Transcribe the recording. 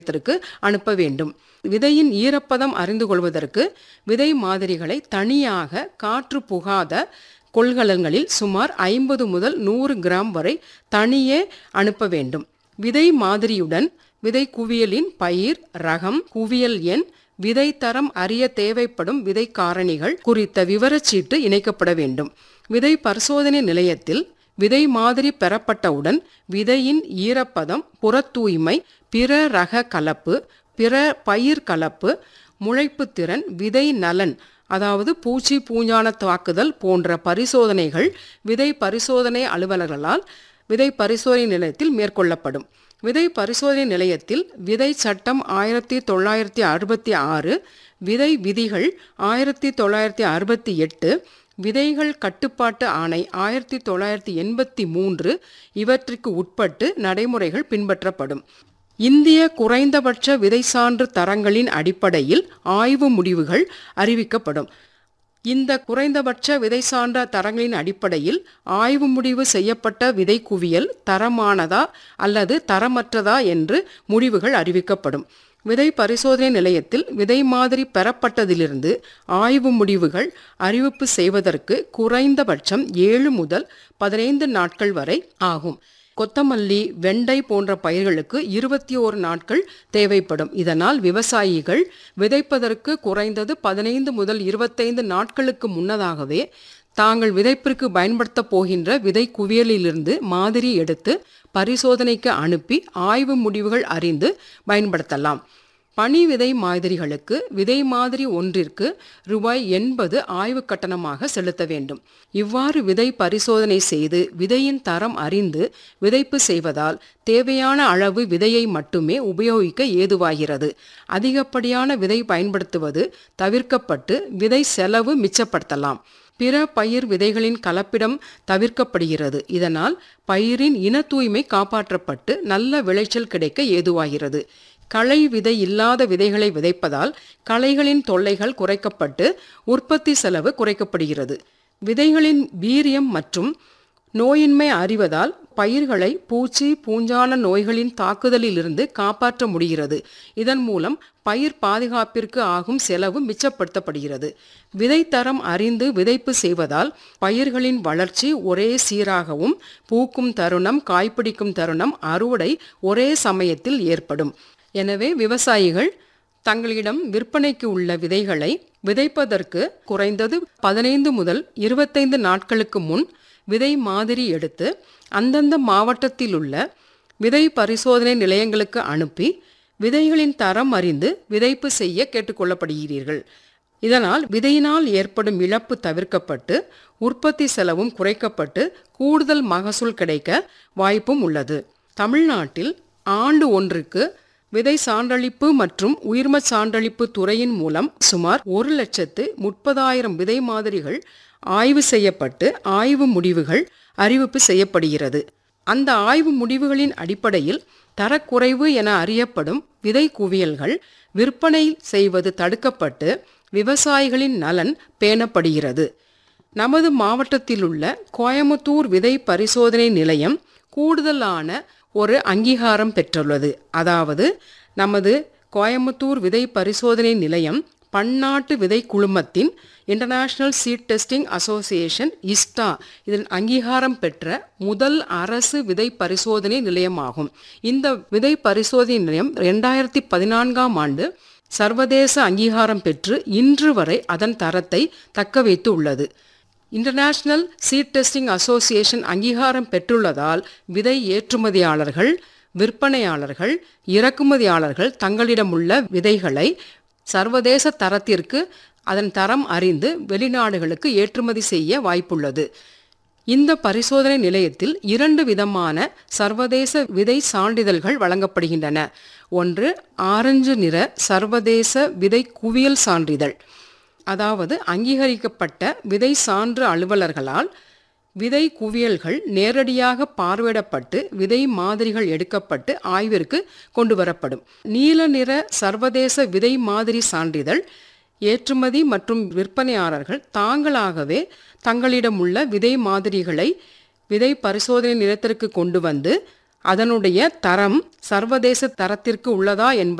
நிலையத்திற்கு அனுப்ப வேண்டும் விதையின் ஈரப்பதம் அறிந்து கொள்வதற்கு விதை மாதிரிகளை தனியாக காற்று புகாத கொள்கலன்களில் சுமார் ஐம்பது முதல் நூறு கிராம் வரை தனியே அனுப்ப வேண்டும் விதை மாதிரியுடன் விதை குவியலின் பயிர் ரகம் குவியல் எண் விதை தரம் அறிய தேவைப்படும் விதை காரணிகள் குறித்த விவரச்சீட்டு இணைக்கப்பட வேண்டும் விதை பரிசோதனை நிலையத்தில் விதை மாதிரி பெறப்பட்டவுடன் விதையின் ஈரப்பதம் புறத்தூய்மை பிற ரக கலப்பு பிற பயிர் கலப்பு முளைப்பு திறன் விதை நலன் அதாவது பூச்சி பூஞ்சான தாக்குதல் போன்ற பரிசோதனைகள் விதை பரிசோதனை அலுவலர்களால் விதை பரிசோதனை நிலையத்தில் மேற்கொள்ளப்படும் விதை பரிசோதனை நிலையத்தில் விதை சட்டம் ஆயிரத்தி தொள்ளாயிரத்தி அறுபத்தி ஆறு விதை விதிகள் ஆயிரத்தி தொள்ளாயிரத்தி அறுபத்தி எட்டு விதைகள் கட்டுப்பாட்டு ஆணை ஆயிரத்தி தொள்ளாயிரத்தி எண்பத்தி மூன்று இவற்றிற்கு உட்பட்டு நடைமுறைகள் பின்பற்றப்படும் இந்திய குறைந்தபட்ச விதை சான்று தரங்களின் அடிப்படையில் ஆய்வு முடிவுகள் அறிவிக்கப்படும் இந்த குறைந்தபட்ச விதை சான்ற தரங்களின் அடிப்படையில் ஆய்வு முடிவு செய்யப்பட்ட விதை குவியல் தரமானதா அல்லது தரமற்றதா என்று முடிவுகள் அறிவிக்கப்படும் விதை பரிசோதனை நிலையத்தில் விதை மாதிரி பெறப்பட்டதிலிருந்து ஆய்வு முடிவுகள் அறிவிப்பு செய்வதற்கு குறைந்தபட்சம் ஏழு முதல் பதினைந்து நாட்கள் வரை ஆகும் கொத்தமல்லி வெண்டை போன்ற பயிர்களுக்கு இருபத்தி ஓரு நாட்கள் தேவைப்படும் இதனால் விவசாயிகள் விதைப்பதற்கு குறைந்தது பதினைந்து முதல் இருபத்தைந்து நாட்களுக்கு முன்னதாகவே தாங்கள் விதைப்பிற்கு பயன்படுத்தப் போகின்ற விதை குவியலிலிருந்து மாதிரி எடுத்து பரிசோதனைக்கு அனுப்பி ஆய்வு முடிவுகள் அறிந்து பயன்படுத்தலாம் பனி விதை மாதிரிகளுக்கு விதை மாதிரி ஒன்றிற்கு ரூபாய் எண்பது ஆய்வு கட்டணமாக செலுத்த வேண்டும் இவ்வாறு விதை பரிசோதனை செய்து விதையின் தரம் அறிந்து விதைப்பு செய்வதால் தேவையான அளவு விதையை மட்டுமே உபயோகிக்க ஏதுவாகிறது அதிகப்படியான விதை பயன்படுத்துவது தவிர்க்கப்பட்டு விதை செலவு மிச்சப்படுத்தலாம் பிற பயிர் விதைகளின் கலப்பிடம் தவிர்க்கப்படுகிறது இதனால் பயிரின் இன தூய்மை காப்பாற்றப்பட்டு நல்ல விளைச்சல் கிடைக்க ஏதுவாகிறது களை விதை இல்லாத விதைகளை விதைப்பதால் களைகளின் தொல்லைகள் குறைக்கப்பட்டு உற்பத்தி செலவு குறைக்கப்படுகிறது விதைகளின் வீரியம் மற்றும் நோயின்மை அறிவதால் பயிர்களை பூச்சி பூஞ்சான நோய்களின் தாக்குதலிலிருந்து காப்பாற்ற முடிகிறது இதன் மூலம் பயிர் பாதுகாப்பிற்கு ஆகும் செலவு மிச்சப்படுத்தப்படுகிறது விதைத்தரம் அறிந்து விதைப்பு செய்வதால் பயிர்களின் வளர்ச்சி ஒரே சீராகவும் பூக்கும் தருணம் காய்பிடிக்கும் தருணம் அறுவடை ஒரே சமயத்தில் ஏற்படும் எனவே விவசாயிகள் தங்களிடம் விற்பனைக்கு உள்ள விதைகளை விதைப்பதற்கு குறைந்தது பதினைந்து முதல் இருபத்தைந்து நாட்களுக்கு முன் விதை மாதிரி எடுத்து அந்தந்த மாவட்டத்தில் உள்ள விதை பரிசோதனை நிலையங்களுக்கு அனுப்பி விதைகளின் தரம் அறிந்து விதைப்பு செய்ய கேட்டுக்கொள்ளப்படுகிறீர்கள் இதனால் விதையினால் ஏற்படும் இழப்பு தவிர்க்கப்பட்டு உற்பத்தி செலவும் குறைக்கப்பட்டு கூடுதல் மகசூல் கிடைக்க வாய்ப்பும் உள்ளது தமிழ்நாட்டில் ஆண்டு ஒன்றுக்கு விதை சான்றளிப்பு மற்றும் உயிர்ம சான்றளிப்பு துறையின் மூலம் சுமார் ஒரு லட்சத்து முப்பதாயிரம் விதை மாதிரிகள் ஆய்வு செய்யப்பட்டு ஆய்வு முடிவுகள் அறிவிப்பு செய்யப்படுகிறது அந்த ஆய்வு முடிவுகளின் அடிப்படையில் தரக்குறைவு என அறியப்படும் விதை குவியல்கள் விற்பனை செய்வது தடுக்கப்பட்டு விவசாயிகளின் நலன் பேணப்படுகிறது நமது மாவட்டத்தில் உள்ள கோயமுத்தூர் விதை பரிசோதனை நிலையம் கூடுதலான ஒரு அங்கீகாரம் பெற்றுள்ளது அதாவது நமது கோயமுத்தூர் விதை பரிசோதனை நிலையம் பன்னாட்டு விதை குழுமத்தின் international seed testing association ISTA இதன் அங்கீகாரம் பெற்ற முதல் அரசு விதை பரிசோதனை நிலையமாகும் இந்த விதை பரிசோதனை நிலையம் ரெண்டாயிரத்தி பதினான்காம் ஆண்டு சர்வதேச அங்கீகாரம் பெற்று இன்று வரை அதன் தரத்தை தக்க வைத்து உள்ளது இன்டர்நேஷனல் சீட் டெஸ்டிங் அசோசியேஷன் அங்கீகாரம் பெற்றுள்ளதால் விதை ஏற்றுமதியாளர்கள் விற்பனையாளர்கள் இறக்குமதியாளர்கள் தங்களிடமுள்ள விதைகளை சர்வதேச தரத்திற்கு அதன் தரம் அறிந்து வெளிநாடுகளுக்கு ஏற்றுமதி செய்ய வாய்ப்புள்ளது இந்த பரிசோதனை நிலையத்தில் இரண்டு விதமான சர்வதேச விதை சான்றிதழ்கள் வழங்கப்படுகின்றன ஒன்று ஆரஞ்சு நிற சர்வதேச விதை குவியல் சான்றிதழ் அதாவது அங்கீகரிக்கப்பட்ட விதை சான்று அலுவலர்களால் விதை குவியல்கள் நேரடியாக பார்வையிடப்பட்டு விதை மாதிரிகள் எடுக்கப்பட்டு ஆய்விற்கு கொண்டு வரப்படும் நீல நிற சர்வதேச விதை மாதிரி சான்றிதழ் ஏற்றுமதி மற்றும் விற்பனையாளர்கள் தாங்களாகவே தங்களிடமுள்ள விதை மாதிரிகளை விதை பரிசோதனை நிலையத்திற்கு கொண்டு வந்து அதனுடைய தரம் சர்வதேச தரத்திற்கு உள்ளதா என்பதை